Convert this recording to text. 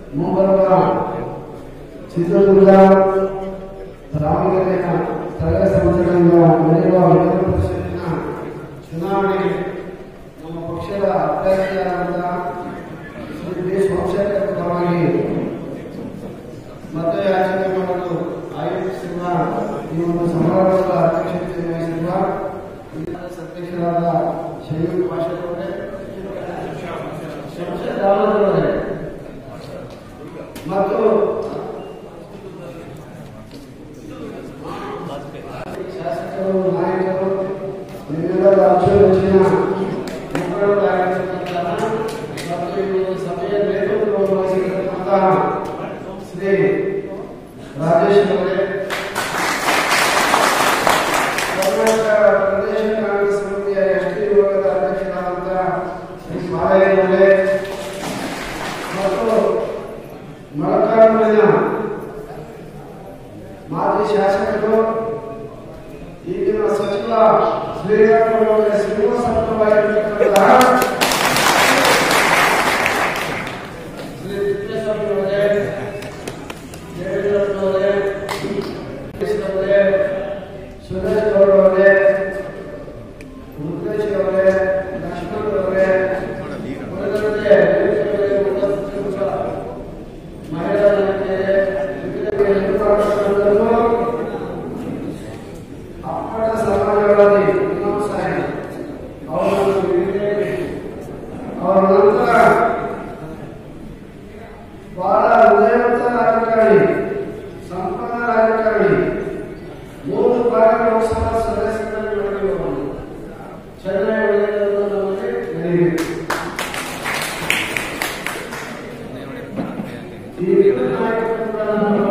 ಮುಂಬರುವ ಚಿತ್ರದುರ್ಗ ದಾವಣಗೆರೆಯ ಸ್ಥಳೀಯ ಸಂಸ್ಥೆಗಳಿಂದ ನಡೆಯುವ ವಿಧಾನ ಪರಿಷತ್ತಿನ ಚುನಾವಣೆಗೆ ನಮ್ಮ ಪಕ್ಷದ ಅಭ್ಯರ್ಥಿಯಾದಂತಹ ಶ್ರೀ ಬಿ ಸೋಮಶೇಖರ್ ಪರವಾಗಿ ಮತಯಾಚನೆ ಮಾಡಲು ಆಯೋಜಿಸಿರುವ ಈ ಒಂದು ಸಮಾರಂಭದ ಅಧ್ಯಕ್ಷತೆ ವಹಿಸಿರುವ ಜಿಲ್ಲಾ ಅಧ್ಯಕ್ಷರಾದ ಶರೀಫ್ ಪಾಷರವರೇ ಶಂಶದ್ ಅಹಮದ್ ಅವರೇ ಮತ್ತು ಶಾಸಕರು ನಾಯಕರು ನಿಮ್ಮೆಲ್ಲರ ಅಚ್ಚುಮೆಚ್ಚಿನ ಮುಖಂಡರಾಗಿರ್ತಕ್ಕಂತಹ ಮತ್ತು ಈ ಒಂದು ಸಭೆಯ ನೇತೃತ್ವವನ್ನು ವಹಿಸಿರ್ತಕ್ಕಂತಹ ಶ್ರೀ ರಾಜೇಶ್ ಅವರೇ ಕರ್ನಾಟಕ ಪ್ರದೇಶ ಕಾಂಗ್ರೆಸ್ ಸಮಿತಿಯ ಎಸ್ಟಿ ವಿಭಾಗದ ಅಧ್ಯಕ್ಷರಾದಂತಹ ಶ್ರೀ ಬಾಲಯ್ಯ ಅವರೇ ಮತ್ತು ಮೊಳಕಾಲ್ಮೂರಿನ ಮಾಜಿ ಶಾಸಕರು ಈಗಿನ ಸಚಿವ ಶ್ರೀರಾಮುಲು ಅವರ ಶ್ರೀನಿವಾಸಪ್ಪವಾಗಿರ್ತಕ್ಕಂತಹ ಶ್ರೀ ತಿಪ್ಪೇಸ್ವಾಮಿ ಅವರೇ ದೇವೇಂದ್ರ ಅವರೇ ಕೃಷ್ಣ ಅವರೇ ಸುರೇಶ್ ಗೌಡ ಅವರೇ ರುದ್ರೇಶ್ ಅವರೇ ಲಕ್ಷ್ಮಣ್ ಅವರೇ ಉಳಿದಂತೆ ಉಪಸ್ಥಿತರಿರುವ ಮಹಿಳಾ ನಾಯಕಿಯರೇ, ವಿವಿಧ ನಿರ್ಮಾಣಗಳನ್ನು ಅಪ್ಪಟ ಸಮಾಜವಾದಿ ಇಮಾಮ್ ಸಾಹೇಬ್ ಅವರನ್ನು ವಿವೇಕ ಅವರ ನಂತರ ಬಹಳ ಹೃದಯವಂತ ರಾಜಕಾರಣಿ ಸಂಪನ್ನ ರಾಜಕಾರಣಿ ಮೂರು ಬಾರಿ ಲೋಕಸಭಾ ಸದಸ್ಯರಾಗಿ ಮಾಡಿರುವವರು ಚೆನ್ನೈ ಒಳ್ಳೆಯದನ್ನು ನಮಗೆ ನೆನಪಿದೆ. ಈ ಇಬ್ಬರು ನಾಯಕರುಗಳನ್ನು